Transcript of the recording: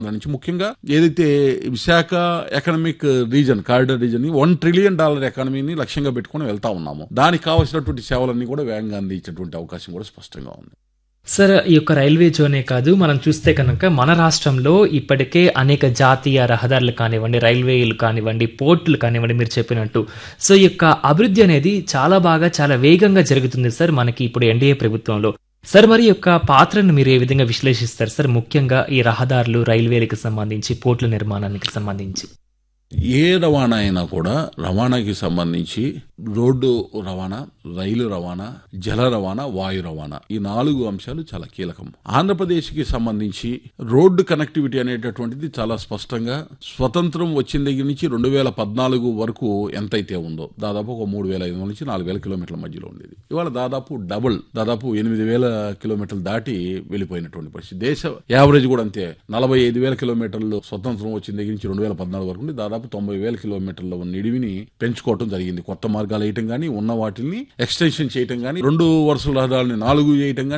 దాని నుంచి ముఖ్యంగా ఏదైతే Visakha economic region corridor region one trillion dollar ఎకానమీని లక్ష్యంగా పెట్టుకుని వెళ్తా ఉన్నాము దానికి కావాల్సినటువంటి సేవలన్నీ కూడా వేగంగా అందించేటువంటి అవకాశం కూడా స్పష్టంగా ఉంది సార్ ఈ యొక్క రైల్వే జోనే కాదు మనం చూస్తే కనుక మన రాష్ట్రంలో ఇప్పటికే అనేక జాతీయ రహదారులు కానివ్వండి రైల్వేలు కానివ్వండి పోర్టులు కానివ్వండి మీరు చెప్పినట్టు సో ఈ యొక్క అభివృద్ధి అనేది చాలా బాగా చాలా వేగంగా జరుగుతుంది సార్ మనకి ఇప్పుడు ఎన్డీఏ ప్రభుత్వంలో సార్ మరి ఈ యొక్క పాత్రను మీరు ఏ విధంగా విశ్లేషిస్తారు సార్ ముఖ్యంగా ఈ రహదారులు రైల్వేలకు సంబంధించి పోర్టుల నిర్మాణానికి సంబంధించి ఏ రవాణా అయినా కూడా రవాణాకి సంబంధించి రోడ్డు రవాణా రైలు రవాణా జల రవాణా వాయు రవాణా ఈ నాలుగు అంశాలు చాలా కీలకం ఆంధ్రప్రదేశ్కి సంబంధించి రోడ్డు కనెక్టివిటీ అనేటటువంటిది చాలా స్పష్టంగా స్వతంత్రం వచ్చిన దగ్గర నుంచి రెండు వేల పద్నాలుగు వరకు ఎంతైతే ఉందో దాదాపు ఒక మూడు వేల ఐదు వందల నుంచి నాలుగు వేల కిలోమీటర్ల మధ్యలో ఉండేది ఇవాళ దాదాపు డబుల్ దాదాపు ఎనిమిది వేల కిలోమీటర్లు దాటి వెళ్ళిపోయినటువంటి పరిస్థితి దేశ యావరేజ్ కూడా అంతే నలభై ఐదు వేల కిలోమీటర్లు స్వతంత్రం వచ్చిన దగ్గర నుంచి రెండు వేల పద్నాలుగు వరకు ఉండి దాదాపు తొంభై వేల కిలోమీటర్ల నిడివిని పెంచుకోవటం జరిగింది కొత్త మార్గాలు వేయటం కానీ ఉన్న వాటిని ఎక్స్టెన్షన్ చేయటం కానీ రెండు వరుసల రహదారులని నాలుగు చేయటం కానీ